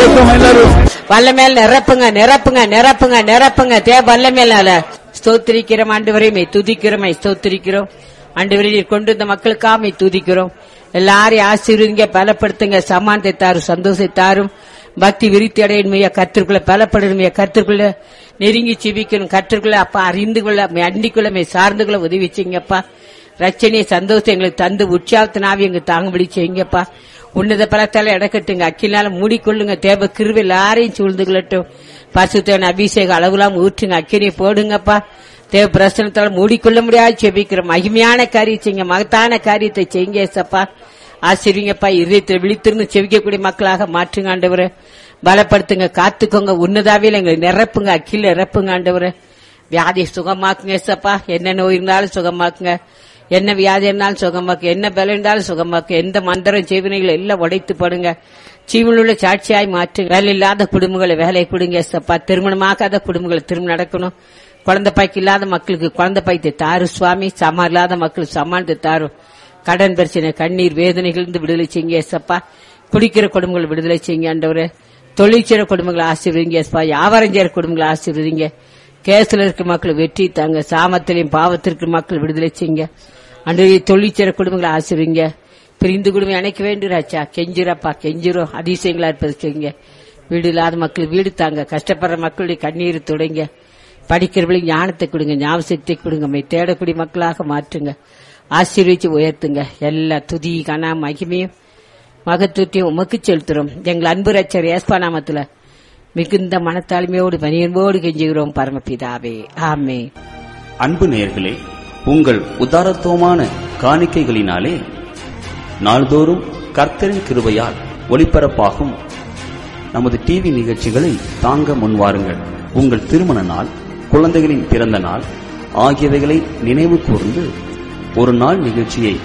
கொடுக்கும் எல்லாரும் வல்லமேல் நிரப்புங்க நிரப்புங்க நிரப்புங்க நிரப்புங்க தே வல்லமேல ஸ்தோத்திரிக்கிறோம் ஆண்டவரையுமே துதிக்கிறோமே ஸ்தோத்திரிக்கிறோம் ஆண்டவரை நீர் கொண்டு வந்த மக்களுக்காக துதிக்கிறோம் எல்லாரையும் ஆசீர்வதிங்க பலப்படுத்துங்க சமானத்தை தாரும் சந்தோஷத்தை தாரும் பக்தி விருத்தி அடையணுமையா கத்திற்குள்ள பலப்படணுமையா கத்திற்குள்ள நெருங்கி சிவிக்கணும் கத்திற்குள்ள அப்பா அறிந்து கொள்ள அண்டிக்குள்ள மே சார்ந்து கொள்ள உதவி செய்யுங்கப்பா ரச்சனையை சந்தோஷத்தை எங்களுக்கு தந்து உற்சாகத்தினாவி எங்க தாங்குபடி செய்யுங்கப்பா உன்னத பலத்தால இடக்கட்டுங்க அக்கினால மூடிக்கொள்ளுங்க தேவ கிருவி எல்லாரையும் சூழ்ந்து கொள்ளட்டும் பசுத்தவன் அபிஷேக அளவுலாம் ஊற்றுங்க அக்கினியை போடுங்கப்பா தேவ பிரசனத்தால மூடிக்கொள்ள முடியாது செபிக்கிற மகிமையான காரியம் செய்யுங்க மகத்தான காரியத்தை செய்யுங்க ஏசப்பா ஆசிரியங்கப்பா இதயத்தில் விழித்திருந்து செவிக்கக்கூடிய மக்களாக மாற்றுங்க ஆண்டவரே பலப்படுத்துங்க காத்துக்கோங்க உன்னதாவில எங்களை நிரப்புங்க அக்கில நிரப்புங்க ஆண்டவரே வியாதியை சுகமாக்குங்க ஏசப்பா என்ன நோய் இருந்தாலும் சுகமாக்குங்க என்ன வியாதி இருந்தாலும் சுகமாக்கு என்ன பலம் இருந்தாலும் சுகமாக்கு எந்த மந்திரம் செய்வினைகள் எல்லாம் உடைத்து படுங்க ஜீவனுள்ள சாட்சியாய் மாற்றுங்க வேலை இல்லாத குடும்பங்களை வேலை கொடுங்க ஏசப்பா திருமணமாகாத குடும்பங்களை திருமணம் நடக்கணும் குழந்தை பாய்க்கு இல்லாத மக்களுக்கு குழந்தை பாய்த்தை தாரு சுவாமி சமா இல்லாத மக்களுக்கு சமாளித்து தாரும் கடன் பிரச்சனை கண்ணீர் வேதனைகளிலிருந்து விடுதலை செய்யுங்க ஏசப்பா குடிக்கிற குடும்பங்களை விடுதலை செய்யுங்க ஆண்டவரே தொழில் செய்யற குடும்பங்களை ஆசீர்வதிங்க ஏசப்பா வியாபாரம் செய்யற குடும்பங்களை ஆசீர்வதிங்க கேஸ்ல இருக்க மக்கள் வெற்றி தாங்க சாமத்திலையும் பாவத்திற்கு மக்கள் விடுதலை செய்யுங்க அன்றைய தொழில் செய்யற குடும்பங்களை ஆசீர்வதிங்க பிரிந்து குடும்பம் இணைக்க வேண்டும் ராச்சா கெஞ்சிரப்பா கெஞ்சிரும் அதிசயங்களா இருப்பது செய்யுங்க வீடு இல்லாத மக்கள் வீடு தாங்க கஷ்டப்படுற மக்களுடைய கண்ணீர் தொடங்க படிக்கிறவங்களுக்கு ஞானத்தை கொடுங்க ஞாபகத்தை கொடுங்க மை தேடக்கூடிய மக்களாக மாற்றுங்க ஆசீர்வதிச்சு உயர்த்துங்க எல்லா துதி கனா மகிமையும் மகத்துவத்தையும் உமக்கு செலுத்துறோம் எங்கள் அன்பு ரச்சர் ஏஸ்பா நாமத்துல மிகுந்த மனத்தாழ்மையோடு பணியன்போடு கெஞ்சுகிறோம் பரமபிதாவே ஆமே அன்பு நேயர்களே உங்கள் உதாரத்துவமான காணிக்கைகளினாலே நாள்தோறும் கர்த்தரின் கிருபையால் ஒளிபரப்பாகும் நமது டிவி நிகழ்ச்சிகளை தாங்க முன்வாருங்கள் உங்கள் திருமண நாள் குழந்தைகளின் பிறந்த நாள் ஆகியவைகளை நினைவு கூர்ந்து ஒரு நாள் நிகழ்ச்சியை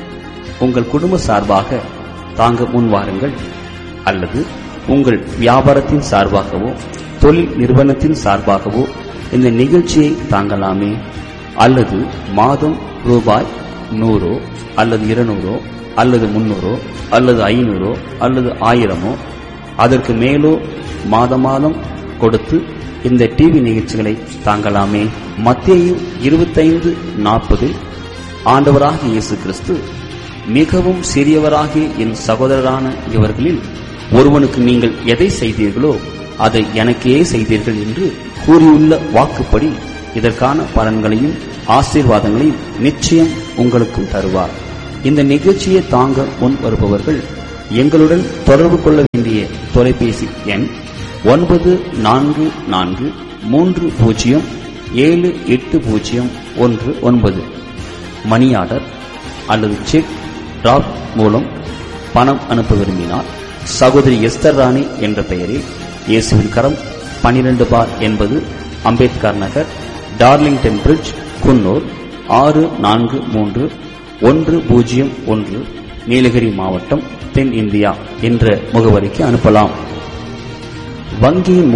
உங்கள் குடும்ப சார்பாக தாங்க முன்வாருங்கள் அல்லது உங்கள் வியாபாரத்தின் சார்பாகவோ தொழில் நிறுவனத்தின் சார்பாகவோ இந்த நிகழ்ச்சியை தாங்கலாமே அல்லது மாதம் ரூபாய் நூறோ அல்லது இருநூறோ அல்லது முன்னூறோ அல்லது ஐநூறோ அல்லது ஆயிரமோ அதற்கு மேலோ மாத மாதம் கொடுத்து இந்த டிவி நிகழ்ச்சிகளை தாங்கலாமே மத்திய இருபத்தைந்து நாற்பதில் ஆண்டவராகிய இயேசு கிறிஸ்து மிகவும் சிறியவராகிய என் சகோதரரான இவர்களில் ஒருவனுக்கு நீங்கள் எதை செய்தீர்களோ அதை எனக்கே செய்தீர்கள் என்று கூறியுள்ள வாக்குப்படி இதற்கான பலன்களையும் ஆசீர்வாதங்களையும் நிச்சயம் உங்களுக்கும் தருவார் இந்த நிகழ்ச்சியை தாங்க முன் வருபவர்கள் எங்களுடன் தொடர்பு கொள்ள வேண்டிய தொலைபேசி எண் ஒன்பது நான்கு நான்கு மூன்று பூஜ்ஜியம் ஏழு எட்டு பூஜ்ஜியம் ஒன்று ஒன்பது மணி ஆர்டர் அல்லது செக் டிராப் மூலம் பணம் அனுப்ப விரும்பினால் சகோதரி எஸ்தர் ராணி என்ற பெயரில் இயேசுவின் கரம் பனிரெண்டு பார் என்பது அம்பேத்கர் நகர் டார்லிங்டன் பிரிட்ஜ் குன்னூர் ஆறு நான்கு மூன்று ஒன்று பூஜ்ஜியம் ஒன்று நீலகிரி மாவட்டம் தென் இந்தியா என்ற முகவரிக்கு அனுப்பலாம் வங்கியின்